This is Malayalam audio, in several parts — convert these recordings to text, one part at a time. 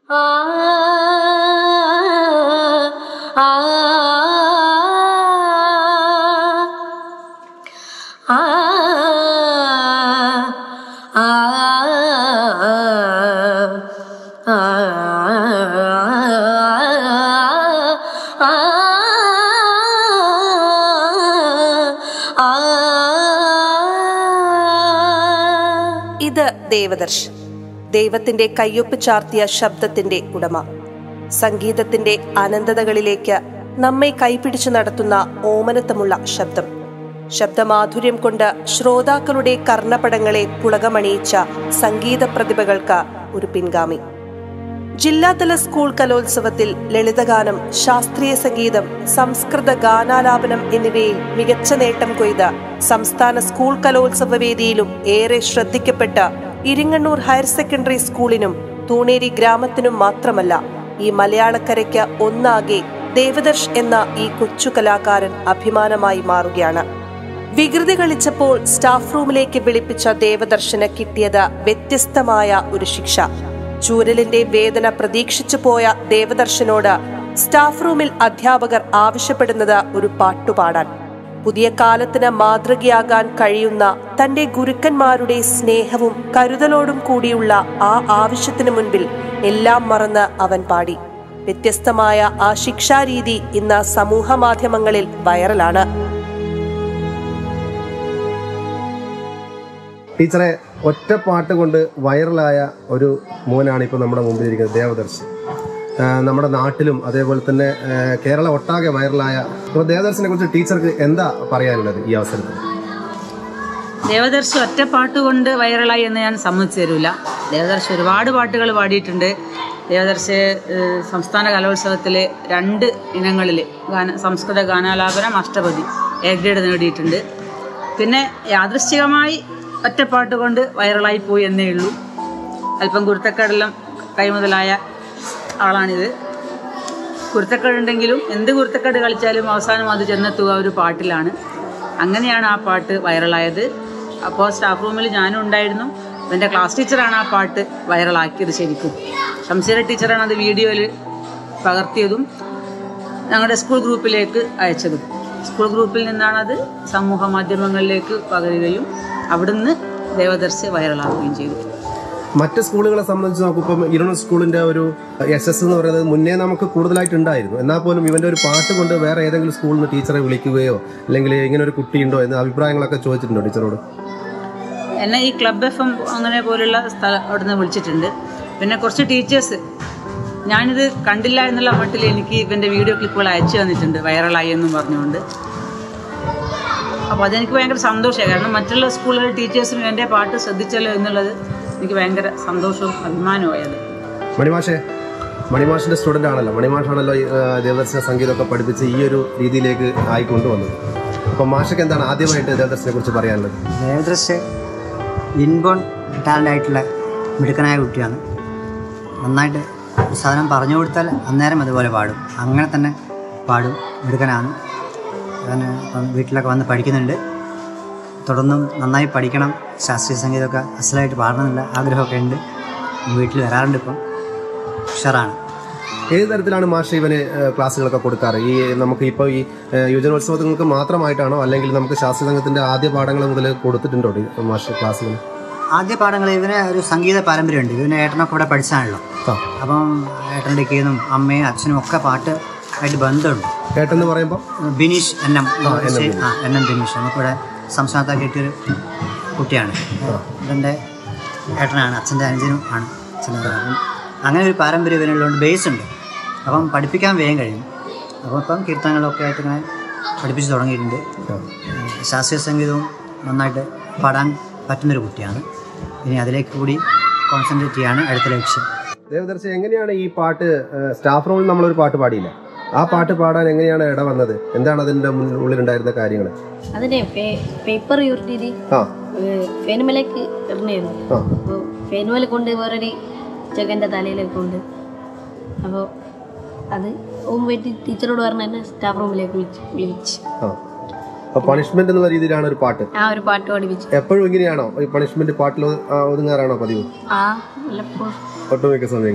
ആ ആ ആ ആ ഇത് ദേവദർശ് ദൈവത്തിന്റെ കയ്യൊപ്പ് ചാർത്തിയ ശബ്ദത്തിന്റെ ഉടമ സംഗീതത്തിന്റെ അനന്തതകളിലേക്ക് നമ്മെ കൈപിടിച്ചു നടത്തുന്ന ഓമനത്തമുള്ള ശബ്ദം ശബ്ദമാധുര്യം കൊണ്ട് ശ്രോതാക്കളുടെ കർണപടങ്ങളെ പുളകമണിയിച്ച സംഗീത പ്രതിഭകൾക്ക് ഒരു പിൻഗാമി ജില്ലാതല സ്കൂൾ കലോത്സവത്തിൽ ലളിതഗാനം ശാസ്ത്രീയ സംഗീതം സംസ്കൃത ഗാനാലാപനം എന്നിവയിൽ മികച്ച നേട്ടം കൊയ്ത സംസ്ഥാന സ്കൂൾ കലോത്സവ വേദിയിലും ഏറെ ശ്രദ്ധിക്കപ്പെട്ട ഇരിങ്ങണ്ണൂർ ഹയർ സെക്കൻഡറി സ്കൂളിനും തൂണേരി ഗ്രാമത്തിനും മാത്രമല്ല ഈ മലയാളക്കരയ്ക്ക് ഒന്നാകെ ദേവദർശ് എന്ന ഈ കൊച്ചു കലാകാരൻ അഭിമാനമായി മാറുകയാണ് വികൃതി കളിച്ചപ്പോൾ സ്റ്റാഫ് റൂമിലേക്ക് വിളിപ്പിച്ച ദേവദർശന് കിട്ടിയത് വ്യത്യസ്തമായ ഒരു ശിക്ഷ ചൂരലിന്റെ വേദന പ്രതീക്ഷിച്ചു പോയ ദേവദർശനോട് സ്റ്റാഫ് റൂമിൽ അധ്യാപകർ ആവശ്യപ്പെടുന്നത് ഒരു പാട്ടുപാടാൻ പുതിയ കാലത്തിന് മാതൃകയാകാൻ കഴിയുന്ന തന്റെ ഗുരുക്കന്മാരുടെ സ്നേഹവും കരുതലോടും കൂടിയുള്ള ആ ആവശ്യത്തിനു മുൻപിൽ എല്ലാം മറന്ന് അവൻ പാടി വ്യത്യസ്തമായ ആ ശിക്ഷാരീതി ഇന്ന് സമൂഹ മാധ്യമങ്ങളിൽ വൈറലാണ് ടീച്ചറെ ഒറ്റ പാട്ട് കൊണ്ട് വൈറലായ ഒരു മോനാണ് ഇപ്പോൾ നമ്മുടെ മുമ്പിലിരിക്കുന്നത് ദേവദർശി ആ, നമ്മുടെ നാട്ടിലും അതേപോലെ തന്നെ ആ, കേരളം ഒട്ടാകെ വൈറലായ അപ്പോൾ ദേവദർശിനെ കുറിച്ച് ടീച്ചർക്ക് എന്താ പറയാനുള്ളത് ഈ അവസരത്തിൽ ദേവദർശി ഒറ്റ പാട്ട് കൊണ്ട് വൈറലായി എന്ന് ഞാൻ സമ്മതിച്ചു തരില്ല ദേവദർശി ഒരുപാട് പാട്ടുകൾ പാടിയിട്ടുണ്ട് ദേവദർശി ഏഹ്, സംസ്ഥാന കലോത്സവത്തിൽ രണ്ട് ഇനങ്ങളിൽ ഗാന സംസ്കൃത ഗാനാലാപനം അഷ്ടപതി എ ഗ്രേഡ് നേടിയിട്ടുണ്ട് പിന്നെ യാദൃശ്ചികമായി ഒറ്റപ്പാട്ട് കൊണ്ട് വൈറലായി പോയി എന്നേ ഉള്ളൂ അല്പം കുരുത്തക്കേടെല്ലാം കൈമുതലായ ആളാണിത് കുരുത്തക്കേടുണ്ടെങ്കിലും എന്ത് കുരുത്തക്കേട് കളിച്ചാലും അവസാനം അത് ചെന്നെത്തുക ഒരു പാട്ടിലാണ് അങ്ങനെയാണ് ആ പാട്ട് വൈറലായത് അപ്പോൾ സ്റ്റാഫ് റൂമിൽ ഞാനും ഉണ്ടായിരുന്നു എൻ്റെ ക്ലാസ് ടീച്ചറാണ് ആ പാട്ട് വൈറലാക്കിയത് ശരിക്കും ഷംസീര ടീച്ചറാണ് അത് വീഡിയോയിൽ പകർത്തിയതും ഞങ്ങളുടെ സ്കൂൾ ഗ്രൂപ്പിലേക്ക് അയച്ചതും സ്കൂൾ ഗ്രൂപ്പിൽ നിന്നാണത് സമൂഹ മാധ്യമങ്ങളിലേക്ക് പകരുകയും അവിടുന്ന് ദേവദർശി വൈറലാക്കുകയും ചെയ്തു മറ്റ് സ്കൂളുകളെ സംബന്ധിച്ച് നോക്കുമ്പോൾ ഇരണ സ്കൂളിന്റെ ഒരു എസ് എസ് എന്ന് പറയുന്നത് മുന്നേ നമുക്ക് കൂടുതലായിട്ട് ഉണ്ടായിരുന്നു എന്നാൽ പോലും ഇവന്റെ ഒരു പാട്ട് കൊണ്ട് വേറെ ഏതെങ്കിലും സ്കൂളിൽ നിന്ന് ടീച്ചറെ വിളിക്കുകയോ അല്ലെങ്കിൽ ഇങ്ങനെ ഒരു കുട്ടിയുണ്ടോ എന്ന അഭിപ്രായങ്ങളൊക്കെ ചോദിച്ചിട്ടുണ്ടോ ടീച്ചറോട് എന്നെ ഈ ക്ലബ് എഫ് എം അങ്ങനെ പോലുള്ള സ്ഥലം അവിടുന്ന് വിളിച്ചിട്ടുണ്ട് പിന്നെ കുറച്ച് ടീച്ചേഴ്സ് ഞാനിത് കണ്ടില്ല എന്നുള്ള മട്ടിൽ എനിക്ക് ഇവൻ്റെ വീഡിയോ ക്ലിപ്പുകൾ അയച്ചു തന്നിട്ടുണ്ട് വൈറലായി എന്നും പറഞ്ഞുകൊണ്ട് അപ്പോൾ അതെനിക്ക് ഭയങ്കര സന്തോഷമായി കാരണം മറ്റുള്ള സ്കൂളിലെ ടീച്ചേഴ്സിനും എൻ്റെ പാട്ട് ശ്രദ്ധിച്ചല്ലോ എന്നുള്ളത് എനിക്ക് ഭയങ്കര സന്തോഷവും അഭിമാനവുമായി അത് മണിമാഷെ മണിമാഷിന്റെ സ്റ്റുഡന്റ് ആണല്ലോ മണിമാഷാണല്ലോ ഈ, ആ, ദേവദർശന സംഗീതമൊക്കെ പഠിപ്പിച്ച് ഈ ഒരു രീതിയിലേക്ക് ആയി കൊണ്ടുവന്നത് അപ്പൊ മാഷക്ക് എന്താണ് ആദ്യമായിട്ട് ദേവദർശനെ കുറിച്ച് പറയാനുള്ളത് ദേവദർശ് ഇൻബോൺ ടാലൻ്റ് ആയിട്ടുള്ള മിടുക്കനായ കുട്ടിയാണ് നന്നായിട്ട് ഒരു സാധനം പറഞ്ഞു കൊടുത്താൽ അന്നേരം അതുപോലെ പാടും അങ്ങനെ തന്നെ പാടും മിടുക്കനാണ് ഞാൻ ഇപ്പം വീട്ടിലൊക്കെ വന്ന് പഠിക്കുന്നുണ്ട് തുടർന്നും നന്നായി പഠിക്കണം ശാസ്ത്രീയ സംഗീതമൊക്കെ അസലായിട്ട് പാടണമെന്നുള്ള ആഗ്രഹമൊക്കെ ഉണ്ട് വീട്ടിൽ വരാറുണ്ട് ഇപ്പം ഉഷാറാണ് ഏത് തരത്തിലാണ് മാഷ് ഇവന് ആ, ക്ലാസ്സുകളൊക്കെ കൊടുക്കാറ് ഈ നമുക്ക് ഇപ്പോൾ ഈ ആ, യുവജനോത്സവങ്ങൾക്ക് മാത്രമായിട്ടാണോ അല്ലെങ്കിൽ നമുക്ക് ശാസ്ത്രീയ സംഘത്തിന്റെ ആദ്യ പാഠങ്ങൾ മുതൽ കൊടുത്തിട്ടുണ്ടോ ഈ മാഷ് ക്ലാസ്സുകൾ ആദ്യ പാഠങ്ങൾ ഇവന് ഒരു സംഗീത പാരമ്പര്യമുണ്ട് ഇവന് ഏട്ടനൊക്കെ ഇവിടെ പഠിച്ചാണല്ലോ ആ. അപ്പം ഏട്ടൻ്റെ കീന്നും അമ്മയും അച്ഛനും ഒക്കെ പാട്ട് ആയിട്ട് ബന്ധമുണ്ട് കേട്ടെന്ന് പറയുമ്പോൾ ബിനീഷ് എൻ എം ആ എൻ എം ബിനീഷ് നമുക്കിവിടെ സംസ്ഥാനത്തൊക്കെ കിട്ടിയൊരു കുട്ടിയാണ് ഇവൻ്റെ ഏട്ടനാണ് അച്ഛൻ്റെ അനുജനും ആണ് അച്ഛൻ്റെ അപ്പം അങ്ങനെ ഒരു പാരമ്പര്യം ഇവനുള്ളതുകൊണ്ട് ബേസ് ഉണ്ട് അപ്പം പഠിപ്പിക്കാൻ വേഗം കഴിയും അപ്പോൾ ഇപ്പം കീർത്തനങ്ങളൊക്കെ ആയിട്ട് ഇങ്ങനെ പഠിപ്പിച്ച് തുടങ്ങിയിട്ടുണ്ട് ശാസ്ത്രീയ സംഗീതവും നന്നായിട്ട് പാടാൻ പറ്റുന്നൊരു കുട്ടിയാണ് ഇനി അതിലേക്ക് കൂടി കോൺസെൻട്രേറ്റ് ചെയ്യാണ് അടുത്ത ലക്ഷ്യം ദേവദർശി എങ്ങനെയാണ് ഈ പാട്ട് ആ, സ്റ്റാഫ് റൂമിൽ നമ്മളൊരു പാട്ട് പാടിയില്ല ആ പാട്ട് പാടാൻ എങ്ങനെയാണ് ഇട വന്നത് എന്താണ് അതിന്റെ മുൻ- ഉള്ളിലുണ്ടായിരുന്ന കാര്യങ്ങൾ അതിനെ പേപ്പർ ഉരുട്ടിയിട്ട് ആ ഫേനുമലേക്ക് ഇടണമായിരുന്നു ആ അപ്പോൾ ഫേനുമല കൊണ്ട് വേറൊരു ചെക്കൻ്റെ തലയിലേക്ക് കൊണ്ട് അപ്പോൾ അത് ഓം പറ്റി ടീച്ചറോട് പറഞ്ഞ എന്നെ സ്റ്റാഫ് റൂമിലേക്ക് വിളിച്ച് വിളിച്ച് ആ അപ്പൊ പണിഷ്മെന്റ് എന്നുള്ള രീതിയിലാണ് ഒരു പാട്ട് ആ ഒരു പാട്ട് പഠിപ്പിച്ചു എപ്പോഴും ഇങ്ങനെയാണോ ഈ പണിഷ്മെന്റ് പാട്ടിൽ ഒ- ആ, ഒതുങ്ങാറാണോ പതിവ് ആ വല്ലപ്പോഴും ഒട്ടുമിക്ക സമയങ്ങളിൽ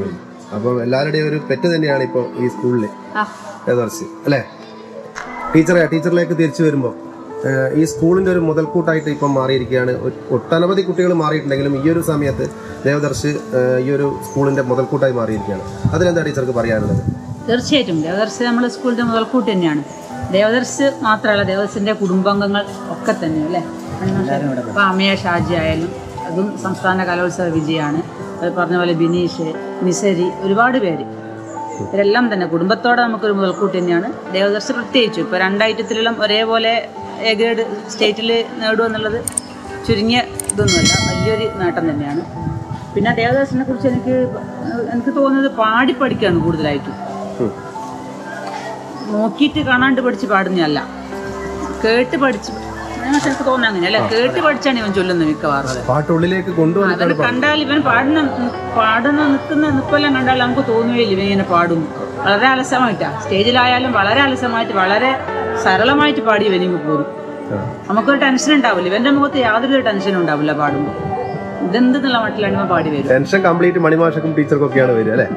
അപ്പം എല്ലാവരുടെയും ഒരു പെറ്റ് തന്നെയാണ് ഇപ്പോൾ ഈ സ്കൂളിൽ ആ ദേവദർശി അല്ലേ ടീച്ചറെ ടീച്ചറിലേക്ക് തിരിച്ചു വരുമ്പോൾ ഈ സ്കൂളിന്റെ ഒരു മുതൽക്കൂട്ടായിട്ട് ഇപ്പം മാറിയിരിക്കുകയാണ് ഒ- ഒട്ടനവധി കുട്ടികൾ മാറിയിട്ടുണ്ടെങ്കിലും ഈ ഒരു സമയത്ത് ദേവദർശി ഏഹ്, ഈ ഒരു സ്കൂളിന്റെ മുതൽക്കൂട്ടായി മാറിയിരിക്കുകയാണ് അതിലെന്താ ടീച്ചർക്ക് പറയാനുള്ളത് തീർച്ചയായിട്ടും ദേവദർശി നമ്മുടെ സ്കൂളിന്റെ മുതൽക്കൂട്ട് തന്നെയാണ് ദേവദർശി മാത്രമല്ല ദേവദർശിന്റെ കുടുംബാംഗങ്ങൾ ഒക്കെ തന്നെ അല്ലേ ഇപ്പൊ അമ്മയ ഷാജി ആയാലും അതും സംസ്ഥാന കലോത്സവ വിജയമാണ് അത് പറഞ്ഞ പോലെ ബിനീഷ് മിസരി ഒരുപാട് പേര് ഇവരെല്ലാം തന്നെ കുടുംബത്തോടെ നമുക്കൊരു മുതൽക്കൂട്ട് തന്നെയാണ് ദേവദർശി പ്രത്യേകിച്ചു ഇപ്പോൾ രണ്ടൈറ്റത്തിലെല്ലാം ഒരേപോലെ എ ഗ്രേഡ് സ്റ്റേറ്റിൽ നേടുമെന്നുള്ളത് ചുരുങ്ങിയ ഇതൊന്നുമല്ല വലിയൊരു നേട്ടം തന്നെയാണ് പിന്നെ ദേവദാസിനെ കുറിച്ച് എനിക്ക് എനിക്ക് തോന്നുന്നത് പാടി പഠിക്കുകയാണ് കൂടുതലായിട്ടും ഉം. നോക്കിയിട്ട് കാണാണ്ട് പഠിച്ച് പാടുന്നതല്ല കേട്ട് പഠിച്ച് പക്ഷെ എനിക്ക് തോന്നുന്നത് അങ്ങനെയല്ല കേട്ട് പഠിച്ചാണ് ഇവൻ ചൊല്ലുന്നത് മിക്കവാറും പാട്ടുള്ളിലേക്ക് കൊണ്ടുവന്നിട്ടാണ് അതൊക്കെ കണ്ടാൽ ഇവൻ പാടുന്ന പാടുന്ന നിൽക്കുന്ന നിപ്പെല്ലാം കണ്ടാൽ നമുക്ക് തോന്നുകയില്ല ഇവൻ ഇങ്ങനെ പാടുന്നു വളരെ അലസമായിട്ടാ സ്റ്റേജിലായാലും വളരെ അലസമായിട്ട് വളരെ സരളമായിട്ട് പാടി ഇവനിങ്ങ് പോരും ആ. നമുക്കൊരു ടെൻഷൻ ഉണ്ടാവില്ല ഇവന്റെ മുഖത്ത് യാതൊരു ടെൻഷനും ഉണ്ടാവില്ല പാടുമ്പോൾ ഇതെന്തെന്നുള്ള മട്ടിലാണ് ഇവൻ പാടി വരും ടെൻഷൻ കംപ്ലീറ്റ് മണിമാഷക്കും ടീച്ചർക്കും ഒക്കെയാണ് വരിക അല്ലേ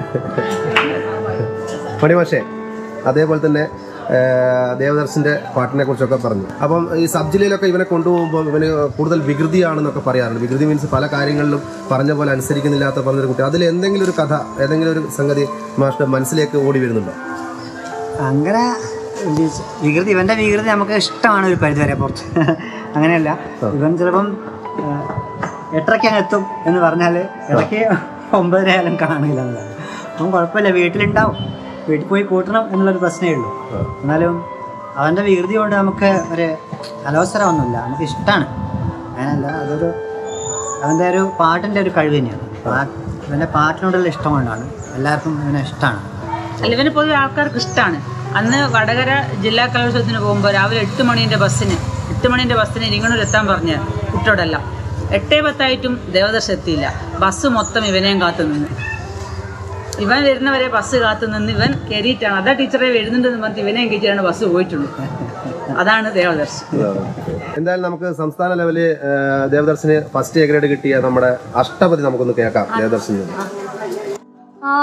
മണിമാഷേ അതേപോലെ തന്നെ ആ, ദേവദർശന്റെ പാട്ടിനെ കുറിച്ചൊക്കെ പറഞ്ഞു അപ്പം ഈ സബ് ജില്ലയിലൊക്കെ ഇവനെ കൊണ്ടുപോകുമ്പോൾ ഇവന് കൂടുതൽ വികൃതിയാണെന്നൊക്കെ പറയാറുണ്ട് വികൃതി മീൻസ് പല കാര്യങ്ങളിലും പറഞ്ഞ പോലെ അനുസരിക്കുന്നില്ലാത്ത പറഞ്ഞൊരു കുട്ടി അതിൽ എന്തെങ്കിലും ഒരു കഥ ഏതെങ്കിലും ഒരു സംഗതി മാഷിന്റെ മനസ്സിലേക്ക് ഓടി വരുന്നുണ്ടോ അങ്ങനെ വി- വികൃതി ഇവന്റെ വികൃതി നമുക്ക് ഇഷ്ടമാണ് ഒരു പരിധി വരെ പുറത്ത് അങ്ങനെയല്ല ഇവൻ ചിലപ്പം ആ, എട്ടരയ്ക്ക് അങ്ങ് എത്തും എന്ന് പറഞ്ഞാൽ ഇടയ്ക്ക് ഒമ്പതരയായാലും കാണില്ല എന്നതാണ് അപ്പം കുഴപ്പമില്ല വീട്ടിലുണ്ടാവും വീട്ടിൽ പോയി കൂട്ടണം എന്നുള്ളൊരു പ്രശ്നമേ ഉള്ളൂ എന്നാലും അവൻ്റെ വികൃതി കൊണ്ട് നമുക്ക് ഒരു അലോസരമൊന്നുമില്ല നമുക്ക് ഇഷ്ടമാണ് അങ്ങനെയല്ല അതൊരു അവൻ്റെ ഒരു പാട്ടിൻ്റെ ഒരു കഴിവ് തന്നെയാണ് പാ- ഇവൻ്റെ പാട്ടിനോടുള്ള ഇഷ്ടം കൊണ്ടാണ് എല്ലാവർക്കും ഇവനെ ഇഷ്ടമാണ് അല്ല ഇവന് പൊതുവെ ആൾക്കാർക്ക് ഇഷ്ടമാണ് അന്ന് വടകര ജില്ലാ കലോത്സവത്തിന് പോകുമ്പോൾ രാവിലെ എട്ട് മണീൻ്റെ ബസ്സിന് എട്ട് മണീൻ്റെ ബസ്സിന് ഇരിങ്ങണൂർ എത്താൻ പറഞ്ഞ കുട്ടിയോടെല്ലാം എട്ടേ പത്തായിട്ടും ദേവദർശ എത്തിയില്ല ബസ് മൊത്തം ഇവനെയും കാത്തു നിന്ന് ഇവൻ വരുന്നവരെ ബസ് കാത്തു നിന്ന് ഇവൻ കയറിയിട്ടാണ് അതാ ടീച്ചറെ വരുന്നുണ്ടെന്ന് പറഞ്ഞ് ഇവനെയും കയറ്റിയാണ് ബസ് പോയിട്ടുള്ളൂ അതാണ് ദേവദർശ് എന്തായാലും നമുക്ക് സംസ്ഥാന ലെവലിൽ ദേവദർശന് ഫസ്റ്റ് എ ഗ്രേഡ് കിട്ടിയ നമ്മുടെ അഷ്ടപതി നമുക്കൊന്ന് കേൾക്കാം ദേവദർശനിൽ നിന്ന് ആ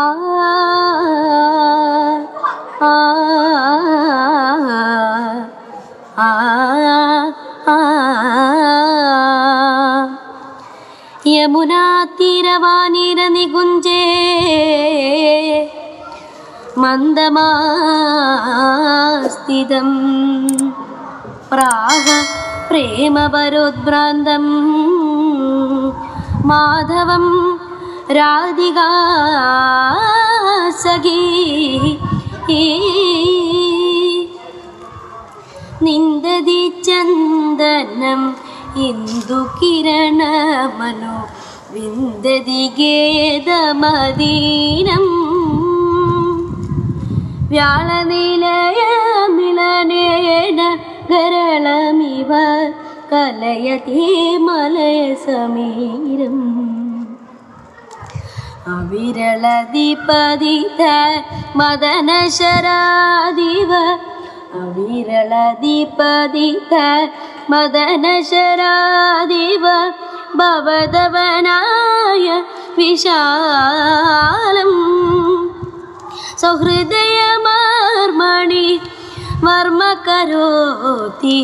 ആ ആ ആ യമുനാ തീരവാനിര നികുഞ്ചേ മന്ദമാസ്ഥിതം പ്രാഹ പ്രേമപരോദ്ഭ്രാന്തം മാധവം രാധികാ സഖീ നിന്ദതി ചന്ദനം ഇന്ദു കിരണമനോ വിന്ദതി ഗേദമദീനം വ്യാളനിലയമിളനേന ഗരളമിവ കലയതി മലയ സമീരം അവിരളദീപതിത മദനശരാദിവ അവിരളദീപതിത മദനശരാദിവ ഭവതവനായ വിശാലം സൗഹൃദയമർമണി വർമ്മ കരോതി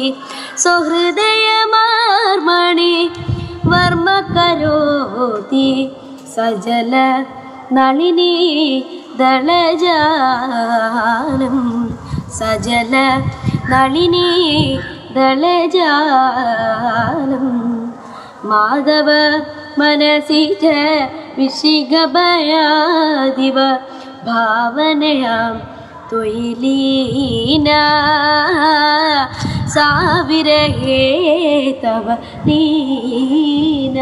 സൗഹൃദയമർമണി വർമ്മ കരോതി സജല നളിനി ദളജാലം സജല നളിനി ദളജാലം മാധവ മനസി ച വിശിഖഭയാദിവ ഭാവനയാം ത്വയിലീന സാവിരഹേ തവ ലീന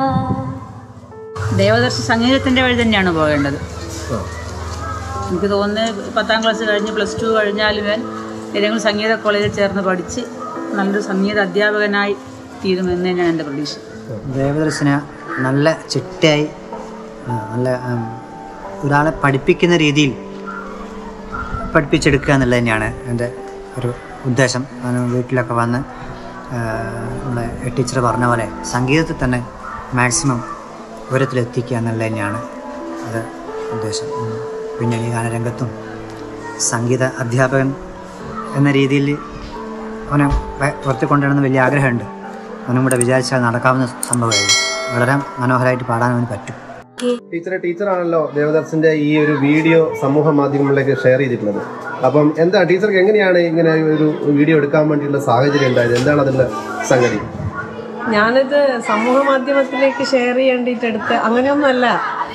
ദേവദർശി സംഗീതത്തിൻ്റെ വഴി തന്നെയാണ് പോകേണ്ടത് എനിക്ക് തോന്നുന്നത് പത്താം ക്ലാസ് കഴിഞ്ഞ് പ്ലസ് ടു കഴിഞ്ഞാലും ഇവൻ ഏതെങ്കിലും സംഗീത കോളേജിൽ ചേർന്ന് പഠിച്ച് നല്ലൊരു സംഗീത അധ്യാപകനായി തീരുമെന്ന് തന്നെയാണ് എൻ്റെ പ്രതീക്ഷ ദേവദർശന നല്ല ചിട്ടയായി ആ, നല്ല ഉം, ഒരാളെ പഠിപ്പിക്കുന്ന രീതിയിൽ പഠിപ്പിച്ചെടുക്കുക എന്നുള്ളത് തന്നെയാണ് എൻ്റെ ഒരു ഉദ്ദേശം ഞാൻ വീട്ടിലൊക്കെ വന്ന് ആ, നമ്മുടെ ടീച്ചർ പറഞ്ഞ പോലെ സംഗീതത്തിൽ തന്നെ മാക്സിമം ഉയരത്തിലെത്തിക്കുക എന്നുള്ളത് തന്നെയാണ് അത് ഉദ്ദേശം ഉം. പിന്നണി ഗാനരംഗത്തും സംഗീത അധ്യാപകൻ എന്ന രീതിയിൽ അവനെ വ- വളർത്തിക്കൊണ്ടുവരണമെന്ന് വലിയ ആഗ്രഹമുണ്ട് അവനും കൂടെ വിചാരിച്ചാൽ നടക്കാവുന്ന സംഭവമായിരുന്നു വളരെ മനോഹരമായിട്ട് പാടാൻ അവന് പറ്റും ടീച്ചറെ ടീച്ചറാണല്ലോ ദേവദർശന്റെ ഈ ഒരു വീഡിയോ സമൂഹ മാധ്യമങ്ങളിലേക്ക് ഷെയർ ചെയ്തിട്ടുള്ളത് അപ്പം എന്താ ടീച്ചർക്ക് എങ്ങനെയാണ് ഇങ്ങനെ ഒരു വീഡിയോ എടുക്കാൻ വേണ്ടിയുള്ള സാഹചര്യം ഉണ്ടായത് എന്താണ് അതിന്റെ സംഗതി ഞാനിത് സമൂഹ മാധ്യമത്തിലേക്ക് ഷെയർ ചെയ്യേണ്ടിയിട്ട് എടുത്ത് അങ്ങനെയൊന്നുമല്ല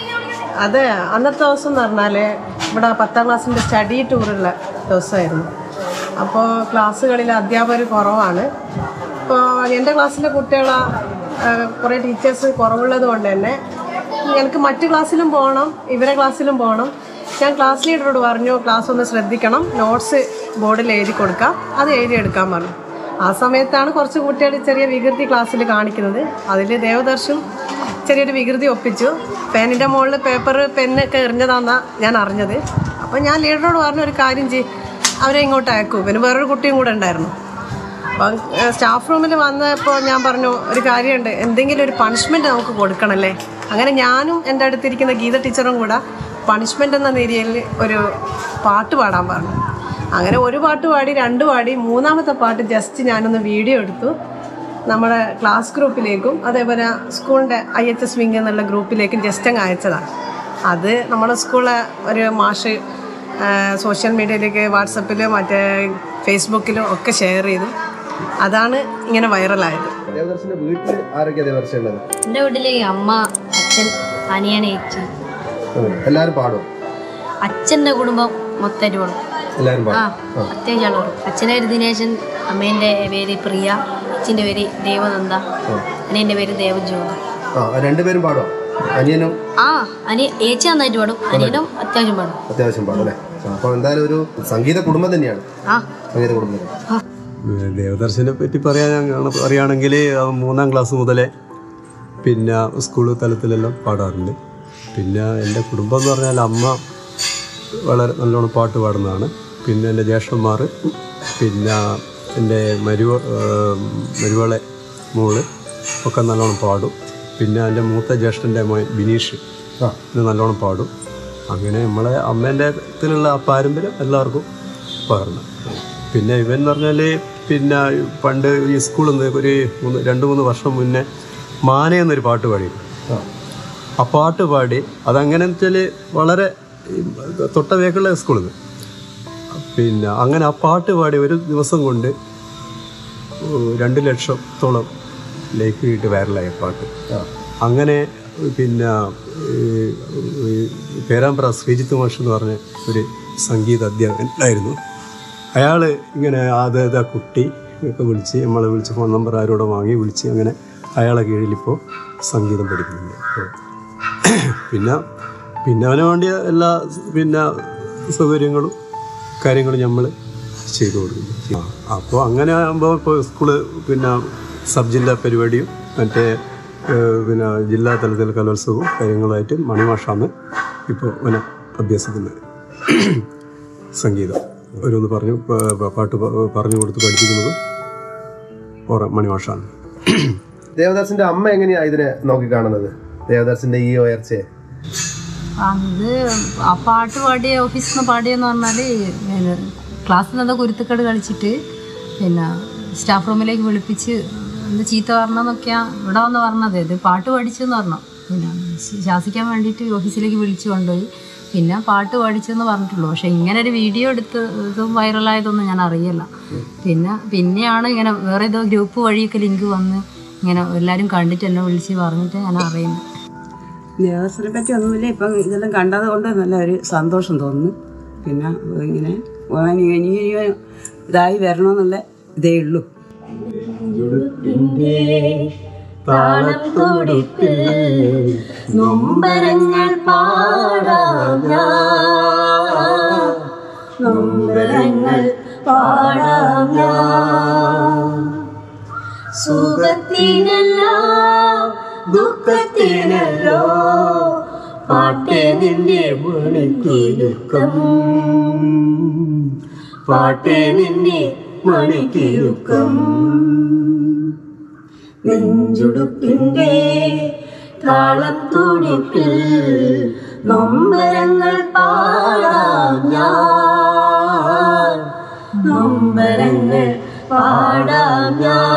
അത് അന്നത്തെ ദിവസം എന്ന് പറഞ്ഞാൽ ഇവിടെ പത്താം ക്ലാസ്സിൻ്റെ സ്റ്റഡി ടൂറുള്ള ദിവസമായിരുന്നു അപ്പോൾ ക്ലാസ്സുകളിൽ അധ്യാപകർ കുറവാണ് ഇപ്പോൾ എൻ്റെ ക്ലാസ്സിലെ കുട്ടികൾ കുറേ ടീച്ചേഴ്സ് കുറവുള്ളത് കൊണ്ട് തന്നെ എനിക്ക് മറ്റ് ക്ലാസ്സിലും പോകണം ഇവരെ ക്ലാസ്സിലും പോകണം ഞാൻ ക്ലാസ് ലീഡറോട് പറഞ്ഞു ക്ലാസ് ഒന്ന് ശ്രദ്ധിക്കണം നോട്ട്സ് ബോർഡിൽ എഴുതി കൊടുക്കാം അത് എഴുതിയെടുക്കാൻ പറഞ്ഞു ആ സമയത്താണ് കുറച്ച് കുട്ടികൾ ചെറിയ വികൃതി ക്ലാസ്സിൽ കാണിക്കുന്നത് അതിൽ ദേവദർശും ചെറിയൊരു വികൃതി ഒപ്പിച്ചു പേനിൻ്റെ മുകളിൽ പേപ്പർ പെന്നൊക്കെ എറിഞ്ഞതാണെന്നാണ് ഞാൻ അറിഞ്ഞത് അപ്പോൾ ഞാൻ ലീഡറോട് പറഞ്ഞ ഒരു കാര്യം ചെയ്യും അവരെ ഇങ്ങോട്ട് അയക്കൂ പിന്നെ വേറൊരു കുട്ടിയും കൂടെ ഉണ്ടായിരുന്നു അപ്പം ഏഹ്, സ്റ്റാഫ് റൂമിൽ വന്നപ്പോൾ ഞാൻ പറഞ്ഞു ഒരു കാര്യമുണ്ട് എന്തെങ്കിലും ഒരു പണിഷ്മെൻറ്റ് നമുക്ക് കൊടുക്കണമല്ലേ അങ്ങനെ ഞാനും എൻ്റെ അടുത്തിരിക്കുന്ന ഗീത ടീച്ചറും കൂടെ പണിഷ്മെൻ്റ് എന്ന നിലയിൽ ഒരു പാട്ട് പാടാൻ പറഞ്ഞു അങ്ങനെ ഒരു പാട്ട് പാടി രണ്ട് പാടി മൂന്നാമത്തെ പാട്ട് ജസ്റ്റ് ഞാനൊന്ന് വീഡിയോ എടുത്തു നമ്മുടെ ക്ലാസ് ഗ്രൂപ്പിലേക്കും അതേപോലെ സ്കൂളിൻ്റെ ഐ എച്ച് എസ് വിങ് എന്നുള്ള ഗ്രൂപ്പിലേക്കും ജസ്റ്റ് അങ്ങ് അയച്ചതാണ് അത് നമ്മുടെ സ്കൂളിലെ ഒരു മാഷ് സോഷ്യൽ മീഡിയയിലേക്ക് വാട്സപ്പിലും മറ്റേ ഫേസ്ബുക്കിലും ഒക്കെ ഷെയർ ചെയ്തു അതാണ് ഇങ്ങനെ വൈറലായത് ദേവദർശന്റെ വീട്ടിൽ ആരൊക്കെയാ ദേവദർശ ഉള്ളത് എൻ്റെ വീട്ടിൽ അമ്മ അച്ഛൻ അനിയൻ ഏച്ചി ഉം. എല്ലാവരും പാടും അച്ഛൻ്റെ കുടുംബം മൊത്തമായിട്ട് വേണം എല്ലാവരും ആ പാടും അത്യാവശ്യം ആളുകൾ അച്ഛൻ്റെ പേര് ദിനേശൻ അമ്മേൻ്റെ പേര് പ്രിയ അച്ഛൻ്റെ പേര് ദേവനന്ദ അനിയൻ്റെ പേര് ദേവജ്യോതി ആ രണ്ടുപേരും പാടുമോ അനിയനും ആ അനി ഏച്ചി നന്നായിട്ട് പാടും അനിയനും അത്യാവശ്യം പാടും അത്യാവശ്യം പാടും അല്ലേ അപ്പോൾ എന്തായാലും ഒരു സംഗീത കുടുംബം തന്നെയാണ് ആ സംഗീത കുടുംബം തന്നെ. ദേവദർശനെ പറ്റി പറയാൻ പറയുകയാണെങ്കിൽ മൂന്നാം ക്ലാസ് മുതലേ പിന്നെ സ്കൂൾ തലത്തിലെല്ലാം പാടാറുണ്ട് പിന്നെ എൻ്റെ കുടുംബം എന്ന് പറഞ്ഞാൽ അമ്മ വളരെ നല്ലോണം പാട്ട് പാടുന്നതാണ് പിന്നെ എൻ്റെ ജ്യേഷ്ഠന്മാർ പിന്നെ എൻ്റെ മരുവ ഏം, മരുവളെ മോള് ഒക്കെ നല്ലോണം പാടും പിന്നെ എൻ്റെ മൂത്ത ജ്യേഷ്ഠൻ്റെ മോൻ ബിനീഷ് ഇത് നല്ലോണം പാടും അങ്ങനെ നമ്മളെ അമ്മേൻ്റെ ത്തിലുള്ള ആ പാരമ്പര്യം എല്ലാവർക്കും പകർന്നു പിന്നെ ഇവൻ എന്ന് പറഞ്ഞാൽ പിന്നെ പണ്ട് ഈ സ്കൂളിൽ നിന്ന് ഒരു മൂന്ന് രണ്ട് മൂന്ന് വർഷം മുന്നേ മാന എന്നൊരു പാട്ട് പാടി ആ പാട്ട് പാടി അതങ്ങനെ വെച്ചാൽ വളരെ ഈ തൊട്ട വേക്കുള്ള സ്കൂളിൽ നിന്ന് പിന്നെ അങ്ങനെ ആ പാട്ട് പാടി ഒരു ദിവസം കൊണ്ട് രണ്ട് ലക്ഷത്തോളം ലേക്ക് കിട്ടി വൈറലായ പാട്ട് അങ്ങനെ പിന്നെ ഈ- ഈ പേരാമ്പ്ര ശ്രീജിത്ത് മാഷ് എന്ന് പറഞ്ഞ ഒരു സംഗീത അധ്യാപകൻ ഉണ്ടായിരുന്നു അയാൾ ഇങ്ങനെ അതേതാ കുട്ടി ഒക്കെ വിളിച്ച് നമ്മളെ വിളിച്ച് ഫോൺ നമ്പർ ആരോടെ വാങ്ങി വിളിച്ച് അങ്ങനെ അയാളെ കീഴിലിപ്പോൾ സംഗീതം പഠിക്കുന്നുണ്ട് പിന്നെ പിന്നെ അവന് വേണ്ടിയ എല്ലാ പിന്നെ സൗകര്യങ്ങളും കാര്യങ്ങളും നമ്മൾ ചെയ്തു കൊടുക്കുന്നു അപ്പോൾ അങ്ങനെ ആകുമ്പോൾ ഇപ്പോൾ സ്കൂള് പിന്നെ സബ് ജില്ലാ പരിപാടിയും മറ്റേ ഏഹ്, പിന്നെ ജില്ലാ തലത്തിൽ കലോത്സവവും കാര്യങ്ങളുമായിട്ട് മണിമാഷാണ് ഇപ്പോൾ അവനെ അഭ്യസിക്കുന്നത് സംഗീതം ഓരോന്ന് പറഞ്ഞു പ- പ- പാട്ട് പ- പറഞ്ഞു കൊടുത്ത് പഠിപ്പിക്കുന്നതും ഓറ മണിമാഷാണ് ദേവദാസിന്റെ അമ്മ എങ്ങനെയാ ഇതിനെ നോക്കിക്കാണുന്നത് ദേവദാസിന്റെ ഈ ഉയർച്ചയെ അത് ആ പാട്ട് പാടിയ ഓഫീസിൽ നിന്ന് പാടിയെന്ന് പറഞ്ഞാൽ പിന്നെ ക്ലാസ്സിൽ എന്തോ കുരുത്തക്കേട് കളിച്ചിട്ട് പിന്നെ സ്റ്റാഫ് റൂമിലേക്ക് വിളിപ്പിച്ച് എന്ത് ചീത്ത പറഞ്ഞെന്നൊക്കെയാണ് ഇവിടെ വന്ന് പറഞ്ഞത് ഇത് പാട്ട് പഠിച്ചെന്ന് പറഞ്ഞു പിന്നെ ശ- ശാസിക്കാൻ വേണ്ടിയിട്ട് ഓഫീസിലേക്ക് വിളിച്ചു കൊണ്ടുപോയി പിന്നെ പാട്ട് പഠിച്ചെന്ന് പറഞ്ഞിട്ടുള്ളൂ പക്ഷെ ഇങ്ങനെ ഒരു വീഡിയോ എടുത്ത് ഇതും വൈറലായതൊന്നും ഞാൻ അറിയില്ല പിന്നെ പിന്നെയാണ് ഇങ്ങനെ വേറെ ഏതോ ഗ്രൂപ്പ് വഴിയൊക്കെ ലിങ്ക് വന്ന് ഇങ്ങനെ എല്ലാവരും കണ്ടിട്ട് എന്നെ വിളിച്ച് പറഞ്ഞിട്ട് ഞാൻ അറിയുന്നത് ദേവസ്വനെ പറ്റി ഒന്നുമില്ല ഇപ്പം ഇതെല്ലാം കണ്ടത് കൊണ്ട് നല്ല ഒരു സന്തോഷം തോന്നുന്നു പിന്നെ ഇങ്ങനെ പോകാൻ ഇനി ഇനി ഇതായി വരണമെന്നുള്ള ഇതേ ഉള്ളൂ താളം തുടിപ്പിൽ നൊമ്പരങ്ങൾ പാടാം ഞാൻ നൊമ്പരങ്ങൾ പാടാം ഞാൻ സുഖത്തിനല്ല ദുഃഖത്തിനല്ലോ പാട്ടേ നിന്റെ മണിക്കിലുക്കം പാട്ടേ നിന്റെ മണിക്കിലുക്കം നെഞ്ചുടുപ്പിന്റെ താളം തുടിപ്പിൽ നൊമ്പരങ്ങൾ പാടാം ഞാൻ നൊമ്പരങ്ങൾ പാടാം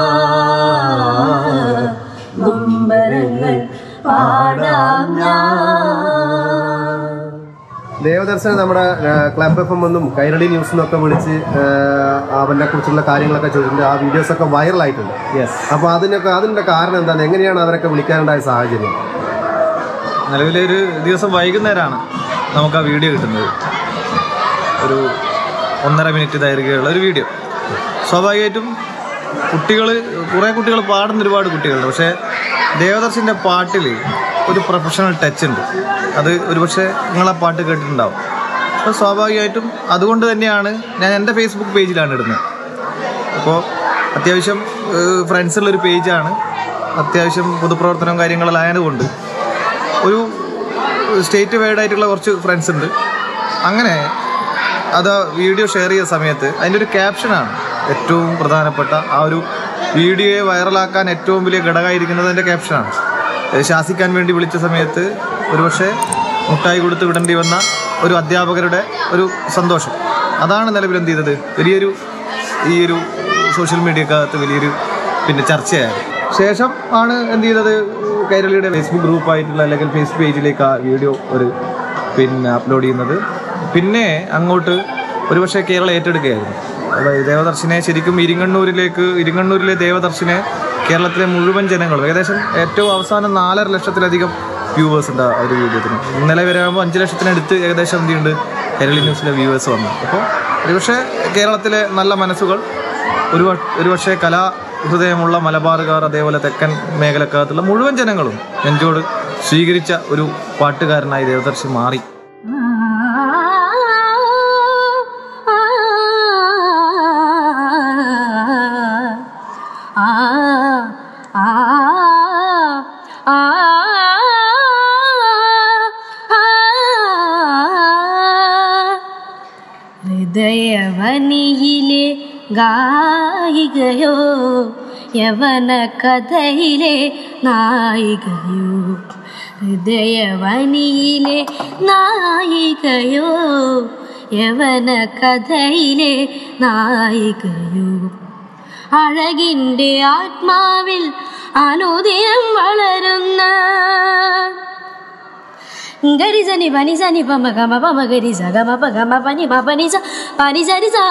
ഞാൻ നൊമ്പരങ്ങൾ പാടാം ഞാൻ ദേവദർശനം നമ്മുടെ ക്ലബ് എഫ് എം എന്നും കൈരളി ന്യൂസ് എന്നൊക്കെ വിളിച്ച് അവനെ കുറിച്ചുള്ള കാര്യങ്ങളൊക്കെ ചോദിച്ചിട്ടുണ്ട് ആ വീഡിയോസ് ഒക്കെ വൈറലായിട്ടുണ്ട് യെസ് അപ്പോൾ അതിനൊക്കെ അതിൻ്റെ കാരണം എന്താണ് എങ്ങനെയാണ് അവരൊക്കെ വിളിക്കാനുണ്ടായ സാഹചര്യം നിലവിലെ ഒരു ദിവസം വൈകുന്നേരമാണ് നമുക്ക് ആ വീഡിയോ കിട്ടുന്നത് ഒരു ഒന്നര മിനിറ്റ് ദൈർഘ്യമുള്ള ഒരു വീഡിയോ സ്വാഭാവികമായിട്ടും കുട്ടികൾ കുറേ കുട്ടികൾ പാടുന്ന ഒരുപാട് കുട്ടികളുണ്ട് പക്ഷേ ദേവദർശിൻ്റെ പാട്ടിൽ ഒരു പ്രൊഫഷണൽ ടച്ച് ഉണ്ട് അത് ഒരുപക്ഷെ നിങ്ങളാ പാട്ട് കേട്ടിട്ടുണ്ടാവും അപ്പോൾ സ്വാഭാവികമായിട്ടും അതുകൊണ്ട് തന്നെയാണ് ഞാൻ എൻ്റെ ഫേസ്ബുക്ക് പേജിലാണ് ഇടുന്നത് അപ്പോൾ അത്യാവശ്യം ഫ്രണ്ട്സുള്ളൊരു പേജാണ് അത്യാവശ്യം പൊതുപ്രവർത്തനവും കാര്യങ്ങളെല്ലാം ആയതുകൊണ്ട് ഒരു സ്റ്റേറ്റ് വൈഡ് ആയിട്ടുള്ള കുറച്ച് ഫ്രണ്ട്സ് ഉണ്ട് അങ്ങനെ അത് വീഡിയോ ഷെയർ ചെയ്ത സമയത്ത് അതിൻ്റെ ഒരു ക്യാപ്ഷനാണ് ഏറ്റവും പ്രധാനപ്പെട്ട ആ ഒരു വീഡിയോയെ വൈറലാക്കാൻ ഏറ്റവും വലിയ ഘടകമായിരിക്കുന്നത് അതിൻ്റെ ക്യാപ്ഷനാണ് അത് ശാസിക്കാൻ വേണ്ടി വിളിച്ച സമയത്ത് ഒരുപക്ഷെ മുട്ടായി കൊടുത്ത് വിടേണ്ടി വന്ന ഒരു അധ്യാപകരുടെ ഒരു സന്തോഷം അതാണ് നിലവിൽ എന്ത് ചെയ്തത് വലിയൊരു ഈ ഒരു സോഷ്യൽ മീഡിയക്കകത്ത് വലിയൊരു പിന്നെ ചർച്ചയായത് ശേഷം ആണ് എന്ത് ചെയ്തത് കൈരളിയുടെ ഫേസ്ബുക്ക് ഗ്രൂപ്പായിട്ടുള്ള അല്ലെങ്കിൽ ഫേസ്ബുക്ക് പേജിലേക്ക് ആ വീഡിയോ ഒരു പിന്നെ അപ്ലോഡ് ചെയ്യുന്നത് പിന്നെ അങ്ങോട്ട് ഒരുപക്ഷെ കേരളം ഏറ്റെടുക്കുകയായിരുന്നു അതായത് ദേവദർശിനെ ശരിക്കും ഇരിങ്ങണ്ണൂരിലേക്ക് ഇരിങ്ങണ്ണൂരിലെ ദേവദർശിനെ കേരളത്തിലെ മുഴുവൻ ജനങ്ങളും ഏകദേശം ഏറ്റവും അവസാനം നാലര ലക്ഷത്തിലധികം വ്യൂവേഴ്സ് ഉണ്ട് ആ ഒരു വീഡിയോത്തിന് ഇന്നലെ വരെ ആകുമ്പോൾ അഞ്ച് ലക്ഷത്തിനടുത്ത് ഏകദേശം എന്തുണ്ട് കേരളി ന്യൂസിലെ വ്യൂവേഴ്സ് വന്നു അപ്പോൾ ഒരുപക്ഷെ കേരളത്തിലെ നല്ല മനസ്സുകൾ ഒരു ഒരുപക്ഷെ കലാ ഹൃദയമുള്ള മലബാറുകാർ അതേപോലെ തെക്കൻ മേഖലക്കകത്തുള്ള മുഴുവൻ ജനങ്ങളും നെഞ്ചോട് സ്വീകരിച്ച ഒരു പാട്ടുകാരനായി ദേവദർശി മാറി ഹൃദയവനിയിലെ ഗായികയോ യവന കഥയിലെ നായികയോ ഹൃദയവനിയിലെ നായികയോ യവന കഥയിലെ നായികയോ അഴകിൻ്റെ ആത്മാവിൽ അനുദിനം വളരുന്ന ഗരി സനി പനി സനി പമ ഗമ പമ ഗരി സ ഗമ പ ഗമ പനി മ പനി സ പനി സരി സ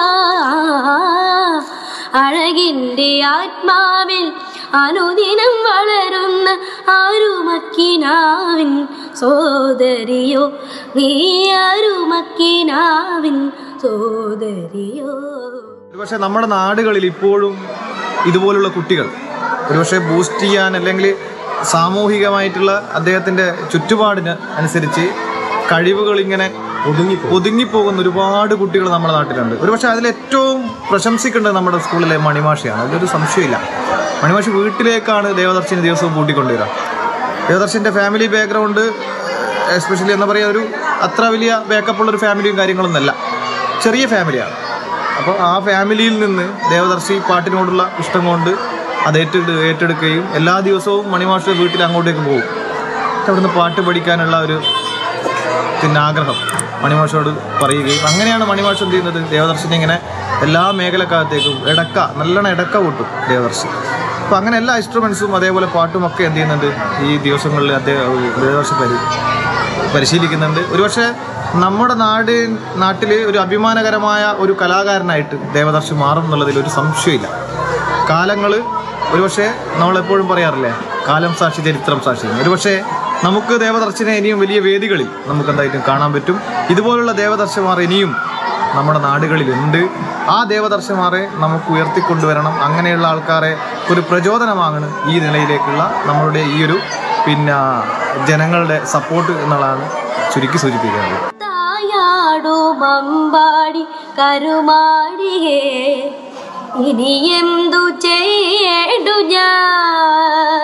അഴകിൻ്റെ ആത്മാവിൽ അനുദിനം വളരുന്ന അരുമക്കിനാവിൻ സോദരിയോ നീ അരുമക്കിനാവിൻ സോദരിയോ ഒരുപക്ഷെ നമ്മുടെ നാടുകളിൽ ഇപ്പോഴും ഇതുപോലുള്ള കുട്ടികൾ ഒരുപക്ഷെ ബൂസ്റ്റ് ചെയ്യാൻ അല്ലെങ്കിൽ സാമൂഹികമായിട്ടുള്ള അദ്ദേഹത്തിൻ്റെ ചുറ്റുപാടിന് അനുസരിച്ച് കഴിവുകൾ ഇങ്ങനെ ഒതുങ്ങി ഒതുങ്ങിപ്പോകുന്ന ഒരുപാട് കുട്ടികൾ നമ്മുടെ നാട്ടിലുണ്ട് ഒരുപക്ഷെ അതിൽ ഏറ്റവും പ്രശംസിക്കേണ്ടത് നമ്മുടെ സ്കൂളിലെ മണിമാഷയാണ് അതിലൊരു സംശയമില്ല മണിമാഷി വീട്ടിലേക്കാണ് ദേവദർശിനി ദിവസവും കൂട്ടിക്കൊണ്ടുവരിക ദേവദർശിൻ്റെ ഫാമിലി ബാക്ക്ഗ്രൗണ്ട് എസ്പെഷ്യലി എന്താ പറയുക ഒരു അത്ര വലിയ ബാക്കപ്പ് ഉള്ള ഒരു ഫാമിലിയും കാര്യങ്ങളൊന്നുമല്ല ചെറിയ ഫാമിലിയാണ് അപ്പോൾ ആ ഫാമിലിയിൽ നിന്ന് ദേവദർശി പാട്ടിനോടുള്ള ഇഷ്ടം കൊണ്ട് അത് ഏറ്റെടു ഏറ്റെടുക്കുകയും എല്ലാ ദിവസവും മണിമാഷ വീട്ടിൽ അങ്ങോട്ടേക്ക് പോകും അവിടുന്ന് പാട്ട് പഠിക്കാനുള്ള ഒരു പിന്നെ ആഗ്രഹം മണിമാഷോട് പറയുകയും അങ്ങനെയാണ് മണിമാഷ് എന്ത് ചെയ്യുന്നത് ദേവദർശിനെ ഇങ്ങനെ എല്ലാ മേഖലക്കകത്തേക്കും ഇടക്ക നല്ലോണം ഇടക്ക കൂട്ടും ദേവദർശി അപ്പോൾ അങ്ങനെ എല്ലാ ഇൻസ്ട്രുമെൻസും അതേപോലെ പാട്ടും ഒക്കെ എന്ത് ചെയ്യുന്നുണ്ട് ഈ ദിവസങ്ങളിൽ അദ്ദേഹം ദേവദർശി പരി പരിശീലിക്കുന്നുണ്ട് ഒരുപക്ഷെ നമ്മുടെ നാട് നാട്ടിൽ ഒരു അഭിമാനകരമായ ഒരു കലാകാരനായിട്ട് ദേവദർശി മാറും എന്നുള്ളതിൽ ഒരു സംശയമില്ല കാലങ്ങൾ ഒരുപക്ഷെ നമ്മളെപ്പോഴും പറയാറില്ലേ കാലം സാക്ഷി ചരിത്രം സാക്ഷി ഒരുപക്ഷെ നമുക്ക് ദേവദർശനെ ഇനിയും വലിയ വേദികളിൽ നമുക്ക് എന്തായിട്ടും കാണാൻ പറ്റും ഇതുപോലുള്ള ദേവദർശന്മാർ ഇനിയും നമ്മുടെ നാടുകളിലുണ്ട് ആ ദേവദർശന്മാരെ നമുക്ക് ഉയർത്തിക്കൊണ്ടുവരണം അങ്ങനെയുള്ള ആൾക്കാരെ ഒരു പ്രചോദനമാകണ് ഈ നിലയിലേക്കുള്ള നമ്മളുടെ ഈ ഒരു പിന്നെ ജനങ്ങളുടെ സപ്പോർട്ട് എന്നുള്ളതാണ് ചുരുക്കി സൂചിപ്പിക്കുന്നത് തായാടുമമ്പാടി കരുമാടിയേ ഇനി എന്തു ചെയ്യേണ്ടു ഞാൻ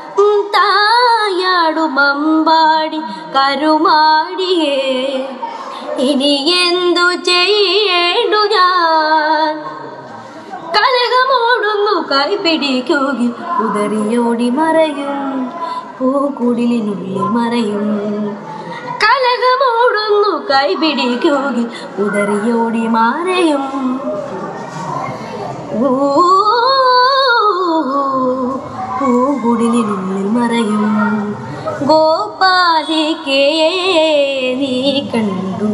തായാടുമമ്പാടി കരുമാടിയേ ഇനി എന്തു ചെയ്യേണ്ടു ഞാൻ കലകമോടുന്നു കൈപിടിക്കുകയും ഉദറിയോടി മറയും പൂക്കുടിലിനുള്ളിൽ മറയും കലകമോടുന്നു കൈപിടിക്കുകയിൽ ഉദറിയോടി മാറയും ഓ പൂകുടിലിനുള്ളിൽ മറയും ഗോപാലിക്കേ നീ കണ്ടു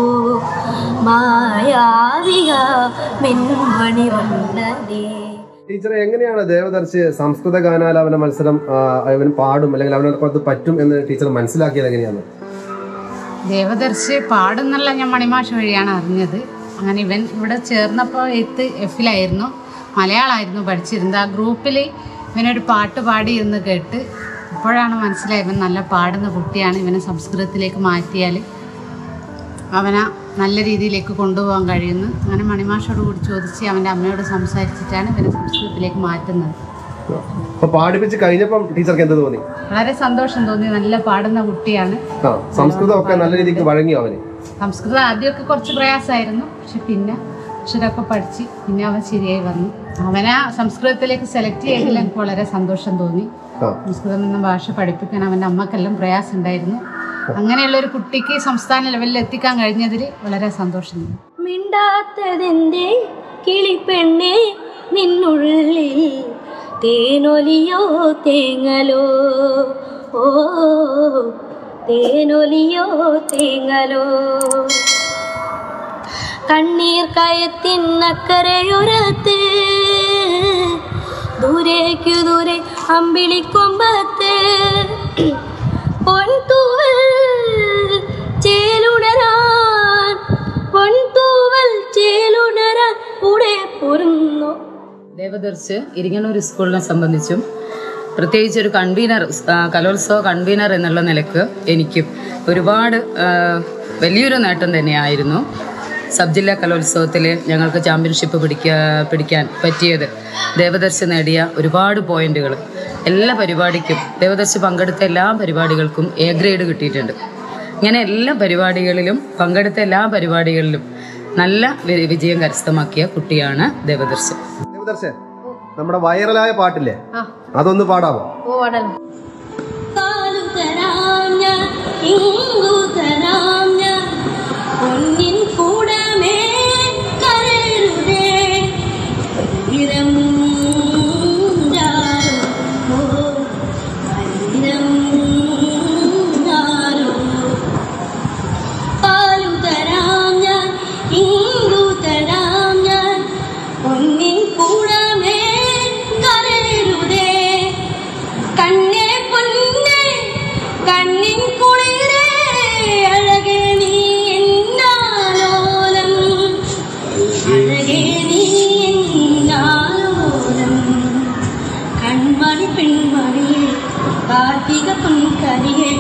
മായാവിക മെൻമണി വണ്ണനേ ടീച്ചറെ എങ്ങനെയാണ് ദേവദർശി സംസ്കൃത ഗാനാലാപന മത്സരം ആ, അവൻ പാടും അല്ലെങ്കിൽ അവനെ കൊണ്ട് പറ്റും എന്ന് ടീച്ചർ മനസ്സിലാക്കിയത് എങ്ങനെയാണ് ദേവദർശി പാടുന്നുള്ള ഞാൻ മണിമാഷ് വഴിയാണ് അറിഞ്ഞത് അങ്ങനെ ഇവൻ ഇവിടെ ചേർന്നപ്പോൾ എയ്ത്ത് എഫിലായിരുന്നു മലയാളമായിരുന്നു പഠിച്ചിരുന്നത് ആ ഗ്രൂപ്പിൽ ഇവനൊരു പാട്ട് പാടി എന്ന് കേട്ട് അപ്പോഴാണ് മനസ്സിലായത് ഇവൻ നല്ല പാടുന്ന കുട്ടിയാണ് ഇവനെ സംസ്കൃതത്തിലേക്ക് മാറ്റിയാൽ അവനെ നല്ല രീതിയിലേക്ക് കൊണ്ടുപോകാൻ കഴിയുന്നു അങ്ങനെ മണിമാഷോട് കൂടി ചോദിച്ച് അവൻ്റെ അമ്മയോട് സംസാരിച്ചിട്ടാണ് ഇവനെ സംസ്കൃതത്തിലേക്ക് മാറ്റുന്നത് അപ്പൊ പാടിപ്പിച്ച് കഴിഞ്ഞപ്പം ടീച്ചർക്ക് എന്ത് തോന്നി വളരെ സന്തോഷം തോന്നി നല്ല പാടുന്ന കുട്ടിയാണ് ആ സംസ്കൃതമൊക്കെ നല്ല രീതിക്ക് വഴങ്ങി അവന് സംസ്കൃതം ആദ്യമൊക്കെ കുറച്ച് പ്രയാസമായിരുന്നു പക്ഷെ പിന്നെ അക്ഷരമൊക്കെ പഠിച്ച് പിന്നെ അവൻ ശരിയായി വന്നു അവനെ സംസ്കൃതത്തിലേക്ക് സെലക്ട് ചെയ്തതിൽ എനിക്ക് വളരെ സന്തോഷം തോന്നി ആ സംസ്കൃതം എന്ന ഭാഷ പഠിപ്പിക്കാൻ അവൻ്റെ അമ്മക്കെല്ലാം പ്രയാസം ഉണ്ടായിരുന്നു അങ്ങനെയുള്ള ഒരു കുട്ടിക്ക് സംസ്ഥാന ലെവലിൽ എത്തിക്കാൻ കഴിഞ്ഞതിൽ വളരെ സന്തോഷം തോന്നി മിണ്ടാത്തതെന്തേ കിളിപ്പെണ്ണേ നിന്നുള്ളിൽ തേനൊലിയോ തേങ്ങലോ ഓ തേനൊലിയോ തേങ്ങലോ കണ്ണീർ കയത്തിനക്കരയൊരത്ത് ദൂരേക്കു ദൂരെ അമ്പിളിക്കൊമ്പത്ത് പൊൻതൂവൽ ചേലുണരാൻ പൊൻതൂവൽ ചേലുണരാൻ കൂടെ പൊരുന്നു ദേവദർശ് ഇരിങ്ങണൂർ സ്കൂളിനെ സംബന്ധിച്ചും പ്രത്യേകിച്ച് ഒരു കൺവീനർ ആ, കലോത്സവ കൺവീനർ എന്നുള്ള നിലക്ക് എനിക്കും ഒരുപാട് ആ, വലിയൊരു നേട്ടം തന്നെയായിരുന്നു സബ് ജില്ലാ കലോത്സവത്തിൽ ഞങ്ങൾക്ക് ചാമ്പ്യൻഷിപ്പ് പിടിക്കാ പിടിക്കാൻ പറ്റിയത് ദേവദർശ് നേടിയ ഒരുപാട് പോയിന്റുകൾ എല്ലാ പരിപാടിക്കും ദേവദർശ് പങ്കെടുത്ത എല്ലാ പരിപാടികൾക്കും എ ഗ്രേഡ് കിട്ടിയിട്ടുണ്ട് ഇങ്ങനെ എല്ലാ പരിപാടികളിലും പങ്കെടുത്ത എല്ലാ പരിപാടികളിലും നല്ല വി- വിജയം കരസ്ഥമാക്കിയ കുട്ടിയാണ് ദേവദർശ് ദേവദർശൻ നമ്മുടെ വൈറലായ പാട്ടില്ലേ ആ. അതൊന്ന് പാടാമോ ഓ പാടാലോ കാലു തരാം ഞാൻ ഇങ്ങു തരാം ഞാൻ പൊന്നിൻ കൂടമേ കരരുതേ ഇരം ജാരോ ഇരം ജാരോ പാലു തരാം ഞാൻ ഇങ്ങു തരാം ഞാൻ പൊന്നിൻ കൂടമേ കരരുതേ കണ്ണേ പൊന്നേ കണ്ണിൻ കുളിരേ അഴകേ നീ എന്നാലോലം അഴകേ നീ എന്നാലോലം കൺമണി പെൺമണിയെ കാർത്തിക പൊൻകരിയെ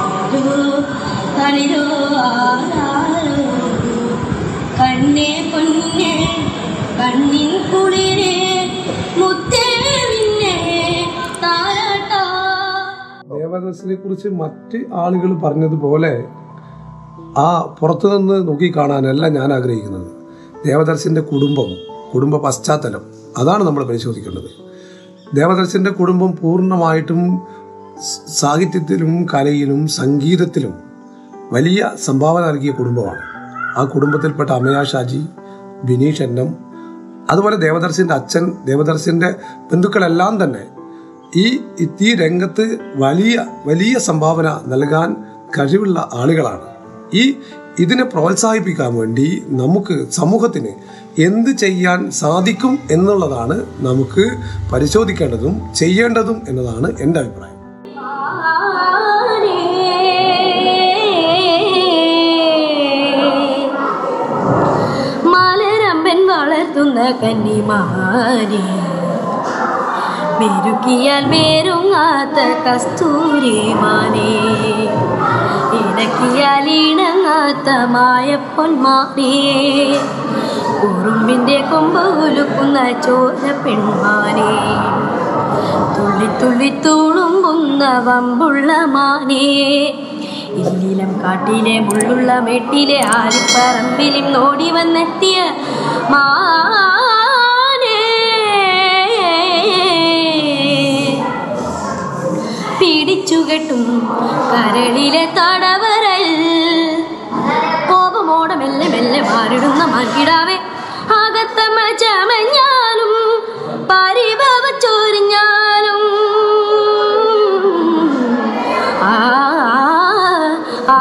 തളിരോ ആരാരോ കണ്ണേ പൊന്നേ കണ്ണിൻ കുളിരേ മുത്തേ നിന്നെ താരാട്ടാ ദേവദാസിനെ കുറിച്ച് മറ്റ് ആളുകൾ പറഞ്ഞതുപോലെ ആ പുറത്തുനിന്ന് നോക്കിക്കാണാനല്ല ഞാൻ ആഗ്രഹിക്കുന്നത് ദേവദർശൻ്റെ കുടുംബം കുടുംബ പശ്ചാത്തലം അതാണ് നമ്മൾ പരിശോധിക്കേണ്ടത് ദേവദർശൻ്റെ കുടുംബം പൂർണ്ണമായിട്ടും സ് സാഹിത്യത്തിലും കലയിലും സംഗീതത്തിലും വലിയ സംഭാവന നൽകിയ കുടുംബമാണ് ആ കുടുംബത്തിൽപ്പെട്ട അമയ ഷാജി ബിനീഷ് എന്നം അതുപോലെ ദേവദർശൻ്റെ അച്ഛൻ ദേവദർശൻ്റെ ബന്ധുക്കളെല്ലാം തന്നെ ഈ ഈ രംഗത്ത് വലിയ വലിയ സംഭാവന നൽകാൻ കഴിവുള്ള ആളുകളാണ് ഈ ഇതിനെ പ്രോത്സാഹിപ്പിക്കാൻ വേണ്ടി നമുക്ക് സമൂഹത്തിന് എന്ത് ചെയ്യാൻ സാധിക്കും എന്നുള്ളതാണ് നമുക്ക് പരിശോധിക്കേണ്ടതും ചെയ്യേണ്ടതും എന്നതാണ് എൻ്റെ അഭിപ്രായം മലരമ്പൻ വളർത്തുന്ന കന്നിമാരി മെരുക്കിയാൽ മേരുങ്ങാത്ത കസ്തൂരിമാനെ ഇണക്കിയാൽ ഇണങ്ങാത്ത മായപ്പൊന്മാനെ ഉറുമ്പിന്റെ കൊമ്പ് കുലുക്കുന്ന ചോര പെൺമാനെ തുള്ളി തുള്ളി തൂളുമ്പുന്ന വമ്പുള്ള മാനേ ഇല്ലിലം കാട്ടിലെ മുള്ളുള്ള മെട്ടിലെ ആരിപ്പറമ്പിലും നോടി വന്നെത്തിയ മാനേ പീഡ പിടിച്ചു കെട്ടും കരളിലെ തടവരൽ കോപമോടെ മെല്ലെ മെല്ലെ മാറിടുന്ന മൺകിടാവെ അകത്തമ്മ ചമഞ്ഞാലും പരിഭവ ചോരിഞ്ഞാലും ആ ആ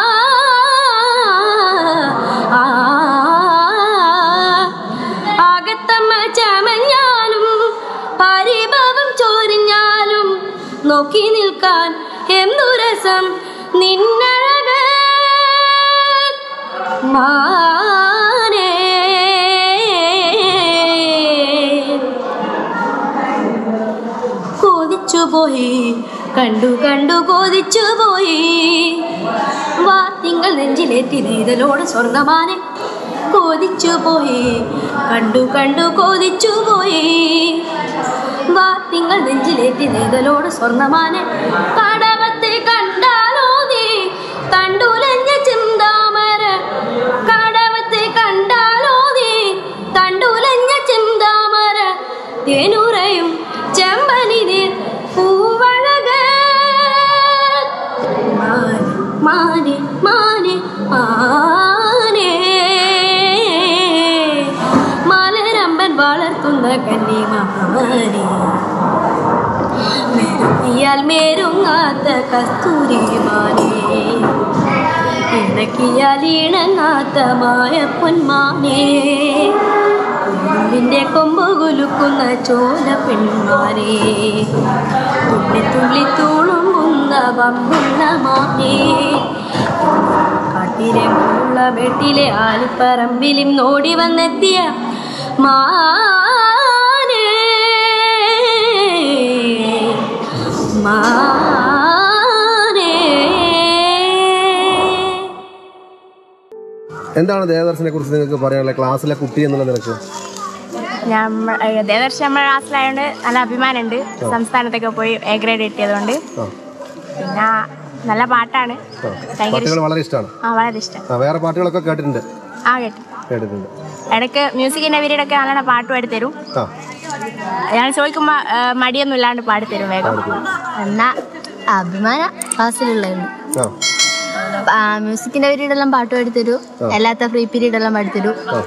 ആ അകത്തമ്മ ചമഞ്ഞാലും പരിഭവം ചോരിഞ്ഞാലും നോക്കി നിൽക്കാൻ എന്തു രസം നിന്നഴക മാനേ കൊതിച്ചു പോയി കണ്ടു കണ്ടു കൊതിച്ചു പോയി വാ തിങ്കൾ നെഞ്ചിലേറ്റി നെയ്തലോട് സ്വർണ്ണമാനെ കൊതിച്ചു പോയി കണ്ടു കണ്ടു കൊതിച്ചു പോയി വാ തിങ്കൾ നെഞ്ചിലേറ്റി നെയ്തലോട് സ്വർണ്ണമാനെ കടവത്തെ കണ്ടാലോ നീ തണ്ടുലഞ്ഞ ചിന്താമര കടവത്തെ കണ്ടാലോ നീ തണ്ടുലഞ്ഞ ചിന്താമര തേനുറയും ചെമ്പനിന് പൂവഴക മാനെ മാനെ മാനെ മലരമ്പൻ വളർത്തുന്ന കന്നിമാനെ മെരുക്കിയാൽ മേരുങ്ങാത്ത കസ്തൂരിമാനെ ഇണക്കിയാൽ ഇണങ്ങാത്ത മായ പൊന്മാനെ കുഞ്ഞിന്റെ കൊമ്പ് കുലുക്കുന്ന ചോല പെൺമാനെ തുള്ളി തുള്ളി തൂളുമ്പുന്ന വമ്പുള്ള മാനെ കാട്ടിലെ മുള്ള വെട്ടിലെ ആലിപ്പറമ്പിലും നോടി വന്നെത്തിയ മാനേ മാനേ എന്താണ് ദേവദർശനെ കുറിച്ച് നിങ്ങൾക്ക് പറയാനുള്ളത് ക്ലാസ്സിലെ കുട്ടി എന്നുള്ള നിലക്ക് ഞമ്മ ദേവർഷി നമ്മുടെ ക്ലാസ്സിലായതുകൊണ്ട് നല്ല അഭിമാനമുണ്ട് സംസ്ഥാനത്തൊക്കെ പോയി എ ഗ്രേഡ് കിട്ടിയതുകൊണ്ട് ആ. പിന്നെ നല്ല പാട്ടാണ് ആ. ഭയങ്കര പാട്ടുകൾ ഇഷ്ടം. വളരെ ഇഷ്ടമാണ് ആ വളരെ ഇഷ്ടം ആ വേറെ പാട്ടുകളൊക്കെ കേട്ടിട്ടുണ്ട് ആ കേട്ടു കേട്ടിട്ടുണ്ട് ഇടയ്ക്ക് മ്യൂസിക്കിന്റെ പീരീഡൊക്കെ നല്ലോണം പാട്ട് പാടിത്തരും ആ ഞാൻ ചോദിക്കുമ്പോൾ മടിയൊന്നും ഇല്ലാണ്ട് പാടിത്തരും വേഗം എന്നാ അഭിമാന ക്ലാസ്സിലുള്ളതാണ് ആ മ്യൂസിക്കിന്റെ പീരീഡ് എല്ലാം പാട്ട് പാടിത്തരൂ ആ. അല്ലാത്ത ഫ്രീ പീരീഡ് എല്ലാം പാടിത്തരൂ ആ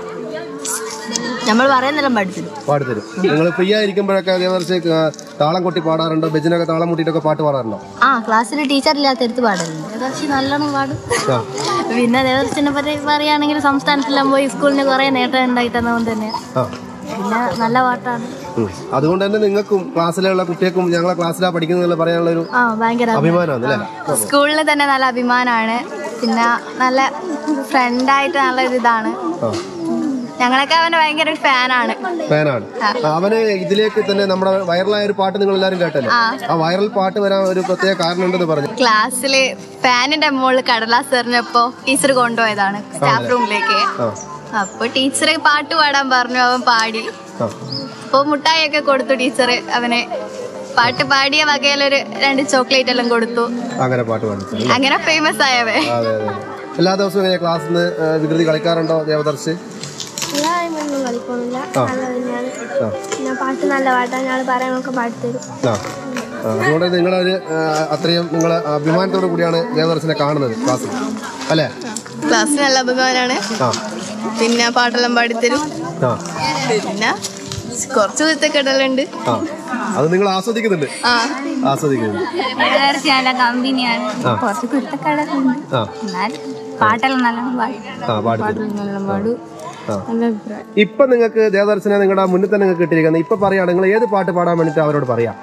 നമ്മൾ പറയുന്നെല്ലാം പാടിത്തരും പാടിത്തരും നിങ്ങൾ ഫ്രീ ആയിരിക്കുമ്പോഴൊക്കെ ദേവദർശി ആ, താളം കൊട്ടി പാടാറുണ്ടോ ബെജിനൊക്കെ താളം മുട്ടിയിട്ടൊക്കെ പാട്ട് പാടാറുണ്ടോ ആ ക്ലാസ്സിൽ ടീച്ചർ ഇല്ലാത്തടുത്ത് പാടലുണ്ട് ദേവർഷി നല്ലോണം പാടും ആ പിന്നെ ദേവർഷിനെ പറ്റി പറയുകയാണെങ്കിൽ സംസ്ഥാനത്തെല്ലാം പോയി സ്കൂളിന് കുറേ നേട്ടം ഉണ്ടായി തന്നതുകൊണ്ട് തന്നെ ആ പിന്നെ നല്ല പാട്ടാണ് ഉം. അതുകൊണ്ട് തന്നെ നിങ്ങൾക്കും ക്ലാസ്സിലുള്ള കുട്ടികൾക്കും ഞങ്ങളെ ക്ലാസ്സിലാണ് പഠിക്കുന്നതെന്ന് പറയാനുള്ള ഒരു ആ ഭയങ്കര അഭിമാനമാണ് അല്ലേ സ്കൂളിൽ തന്നെ നല്ല അഭിമാനമാണ് പിന്നെ നല്ല ഫ്രണ്ടായിട്ട് നല്ല ഇതാണ് ആ ഞങ്ങളൊക്കെ അവന്റെ ഭയങ്കര ഒരു ഫാനാണ് ഫാനാണ് അവന് ഇതിലേക്ക് തന്നെ നമ്മുടെ വൈറലായ ഒരു പാട്ട് നിങ്ങൾ എല്ലാവരും കേട്ടല്ലോ ആ. ആ വൈറൽ പാട്ട് വരാൻ ഒരു പ്രത്യേക കാരണം ഉണ്ടെന്ന് പറഞ്ഞു ക്ലാസ്സിൽ ഫാനിന്റെ മുകളിൽ കടലാസ് എറിഞ്ഞപ്പോ ടീച്ചർ കൊണ്ടുപോയതാണ് സ്റ്റാഫ് റൂമിലേക്ക് ആ അപ്പൊ ടീച്ചർ പാട്ട് പാടാൻ പറഞ്ഞു അവൻ പാടി ആ അപ്പൊ മുട്ടായിയൊക്കെ കൊടുത്തു ടീച്ചർ അവന് പാട്ട് പാടിയ വകയിലൊരു രണ്ട് ചോക്ലേറ്റ് എല്ലാം കൊടുത്തു അങ്ങനെ പാട്ട് പാടിച്ചു അങ്ങനെ ഫേമസ് ആയവേ അതെ അതെ അതെ. എല്ലാ ദിവസവും ഇങ്ങനെ ക്ലാസ്സിൽ നിന്ന് വികൃതി കളിക്കാറുണ്ടോ ദേവദർശി എല്ലാവരും കളിക്കൊന്നുമില്ല ആ. നല്ല തന്നെയാണ് ആ പിന്നെ പാട്ട് നല്ല പാട്ടാണ് ഞങ്ങൾ പറയാനൊക്കെ പാടിത്തരും ആ ആ, അതുകൊണ്ട് നിങ്ങളൊരു ആ, അത്രയും നിങ്ങൾ അഭിമാനത്തോടു കൂടിയാണ് ദേവദർശനെ കാണുന്നത് ക്ലാസ്സിൽ അല്ലേ ക്ലാസ്സിൽ നല്ല അഭിമാനാണ് ആ പിന്നെ പാട്ടെല്ലാം പാടിത്തരും ആ പിന്നെ കുറച്ച് കുരുത്തക്കെടലുണ്ട് ആ അത് നിങ്ങൾ ആസ്വദിക്കുന്നുണ്ട് ആ ആസ്വദിക്കുന്നുണ്ട് നല്ല കമ്പനിയാണ് ആ. കുറച്ച് കുരുത്തക്കെടൊക്കെ ഉണ്ട് ആ എന്നാൽ പാട്ടെല്ലാം നല്ലോണം പാടും ആ പാടിത്തരും നല്ലോണം പാടും ആ നല്ല അഭിപ്രായം ഇപ്പൊ നിങ്ങൾക്ക് ദേവദർശനെ നിങ്ങളുടെ മുന്നിൽ തന്നെ നിങ്ങൾക്ക് കിട്ടിയിരിക്കുന്നത് ഇപ്പൊ പറയാണ് നിങ്ങൾ ഏത് പാട്ട് പാടാൻ വേണ്ടിട്ട് അവരോട് പറയാം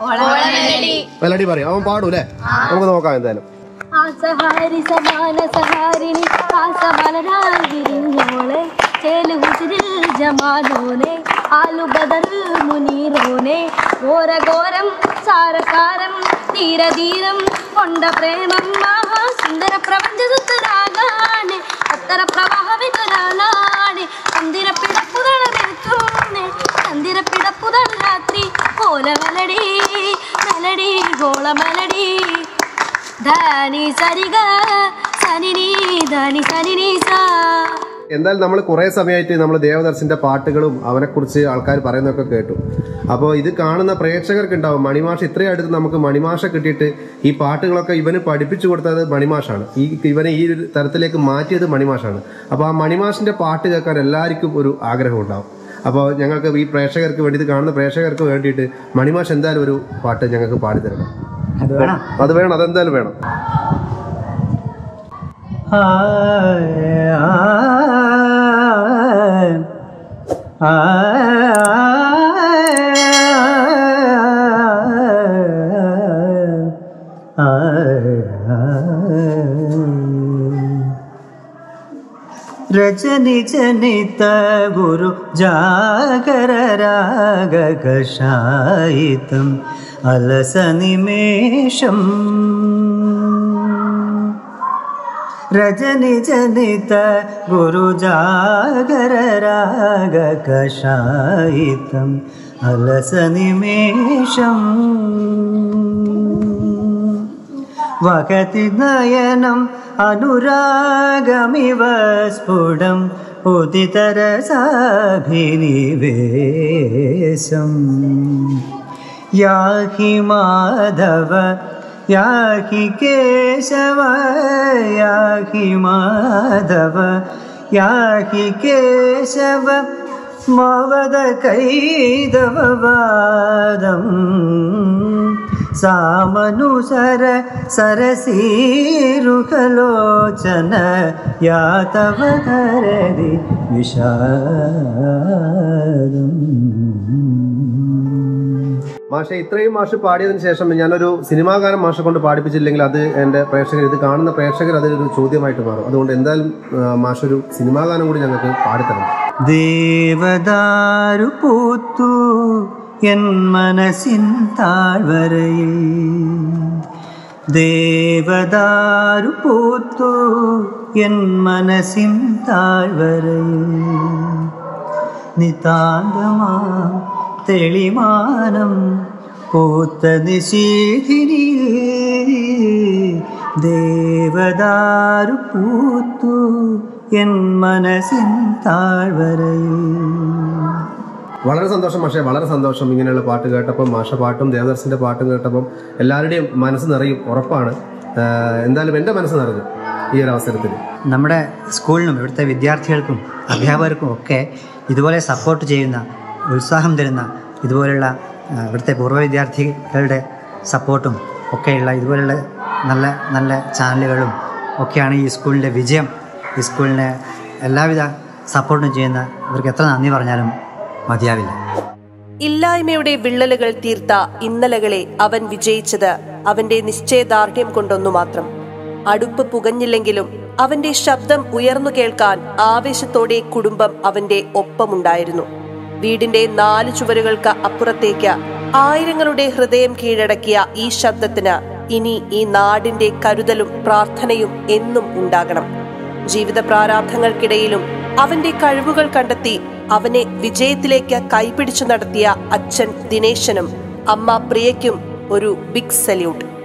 മെലഡി പറയാം അവൻ പാടൂ അല്ലേ നമുക്ക് നോക്കാം എന്തായാലും ആസഹാരി സമാന സഹാരിണി ആസമലരാൽ വിരിഞ്ഞോളെ ചേലുഹുസിരിൽ ജമാലോനെ ആലു ബദർ മുനീറോനെ ഘോരഘോരം സാരകാരം ധീരധീരം കൊണ്ട പ്രേമം മഹാസുന്ദര പ്രപഞ്ചസുത്തരാകാണ് അത്തര പ്രവാഹമിതൊരാളാണ് ചന്ദിര പിടപ്പുതള നിൽക്കുന്നേ ചന്ദിര പിടപ്പുതള രാത്രി കോല മെലടി മെലടി ഗോള മെലടി ധാനി സരിഗ സനി നീ ധാനി സനി നീ സാ എന്തായാലും നമ്മൾ കുറേ സമയമായിട്ട് നമ്മൾ ദേവദർശന്റെ പാട്ടുകളും അവനെക്കുറിച്ച് ആൾക്കാർ പറയുന്നതൊക്കെ കേട്ടു അപ്പോൾ ഇത് കാണുന്ന പ്രേക്ഷകർക്ക് ഉണ്ടാവും മണിമാഷ് ഇത്രയും അടുത്ത് നമുക്ക് മണിമാഷ കിട്ടിയിട്ട് ഈ പാട്ടുകളൊക്കെ ഇവന് പഠിപ്പിച്ചു കൊടുത്തത് മണിമാഷാണ് ഈ ഇവനെ ഈ ഒരു തരത്തിലേക്ക് മാറ്റിയത് മണിമാഷാണ് അപ്പോൾ ആ മണിമാഷിന്റെ പാട്ട് കേൾക്കാൻ എല്ലാവർക്കും ഒരു ആഗ്രഹം ഉണ്ടാവും അപ്പോൾ ഞങ്ങൾക്ക് ഈ പ്രേക്ഷകർക്ക് വേണ്ടി ഇത് കാണുന്ന പ്രേക്ഷകർക്ക് വേണ്ടിയിട്ട് മണിമാഷ് എന്തായാലും ഒരു പാട്ട് ഞങ്ങൾക്ക് പാടിത്തരണം അത് വേണം അത് വേണം അതെന്തായാലും വേണം രജനി ജനിത ഗുരു ജാഗര രാഗ കഷായിതം അലസ നിമേഷം രജനി ജനിത ഗുരു ജാഗര രാഗ കഷായിതം അലസ നിമേഷം വഹതി നയനം അനുരാഗമിവ സ്ഫുടം ഉദിതരസാഭിനിവേശം യാഹി മാധവ യാഹി കേശവ യാഹി മാധവ യാഹി കേശവ മവദ കൈതവവാദം സാമനുസര സരസീരുഹലോചന യാതവ ഹരതി വിഷാദം മാഷെ ഇത്രയും മാഷ് പാടിയതിനു ശേഷം ഞാനൊരു സിനിമാ ഗാനം മാഷെ കൊണ്ട് പാടിപ്പിച്ചില്ലെങ്കിൽ അത് എൻ്റെ പ്രേക്ഷകർ ഇത് കാണുന്ന പ്രേക്ഷകർ അതൊരു ചോദ്യമായിട്ട് മാറും അതുകൊണ്ട് എന്തായാലും ആ, മാഷ് ഒരു സിനിമാ ഗാനം കൂടി ഞങ്ങൾക്ക് പാടിത്തരണം ദേവദാരു പൂത്തു എൻ മനസ്സിൻ താഴ്വരയിൽ ദേവദാരു പൂത്തു എൻ മനസ്സിൻ താഴ്വരയിൽ നിതാന്തമാ തെളിമാനം പൂത്ത നിശീധിനി ദേവദാരു പൂത്തു എൻ മനസ്സിൻ താഴ്വരയിൽ വളരെ സന്തോഷം മാഷെ വളരെ സന്തോഷം ഇങ്ങനെയുള്ള പാട്ട് കേട്ടപ്പം മാഷ പാട്ടും ദേവദർശന്റെ പാട്ടും കേട്ടപ്പം എല്ലാവരുടെയും മനസ്സ് നിറയും ഉറപ്പാണ് ആ, എന്തായാലും എൻ്റെ മനസ്സ് നിറഞ്ഞു ഈ ഒരു അവസരത്തിൽ നമ്മുടെ സ്കൂളിനും ഇവിടുത്തെ വിദ്യാർത്ഥികൾക്കും അധ്യാപകർക്കും ഒക്കെ ഇതുപോലെ സപ്പോർട്ട് ചെയ്യുന്ന ഉത്സാഹം തരുന്ന ഇതുപോലുള്ള ആ, ഇവിടുത്തെ പൂർവ്വ വിദ്യാർത്ഥികളുടെ സപ്പോർട്ടും ഒക്കെയുള്ള ഇതുപോലുള്ള നല്ല നല്ല ചാനലുകളും ഒക്കെയാണ് ഈ സ്കൂളിൻ്റെ വിജയം ഈ സ്കൂളിനെ എല്ലാവിധ സപ്പോർട്ടും ചെയ്യുന്ന ഇവർക്ക് എത്ര നന്ദി പറഞ്ഞാലും മതിയാവില്ല ഇല്ലായ്മയുടെ വിള്ളലുകൾ തീർത്ത ഇന്നലകളെ അവൻ വിജയിച്ചത് അവന്റെ നിശ്ചയദാർഢ്യം കൊണ്ടൊന്നു മാത്രം അടുപ്പ് പുകഞ്ഞില്ലെങ്കിലും അവന്റെ ശബ്ദം ഉയർന്നു കേൾക്കാൻ ആവേശത്തോടെ കുടുംബം അവന്റെ ഒപ്പമുണ്ടായിരുന്നു വീടിന്റെ നാല് ചുവരുകൾക്ക് അപ്പുറത്തേക്ക് ആയിരങ്ങളുടെ ഹൃദയം കീഴടക്കിയ ഈ ശബ്ദത്തിന് ഇനി ഈ നാടിന്റെ കരുതലും പ്രാർത്ഥനയും എന്നും ഉണ്ടാകണം ജീവിത പ്രാരാബ്ധങ്ങൾക്കിടയിലും അവന്റെ കഴിവുകൾ കണ്ടെത്തി അവനെ വിജയത്തിലേക്ക് കൈപിടിച്ചു നടത്തിയ അച്ഛൻ ദിനേശനും അമ്മ പ്രിയയ്ക്കും ഒരു ബിഗ് സല്യൂട്ട്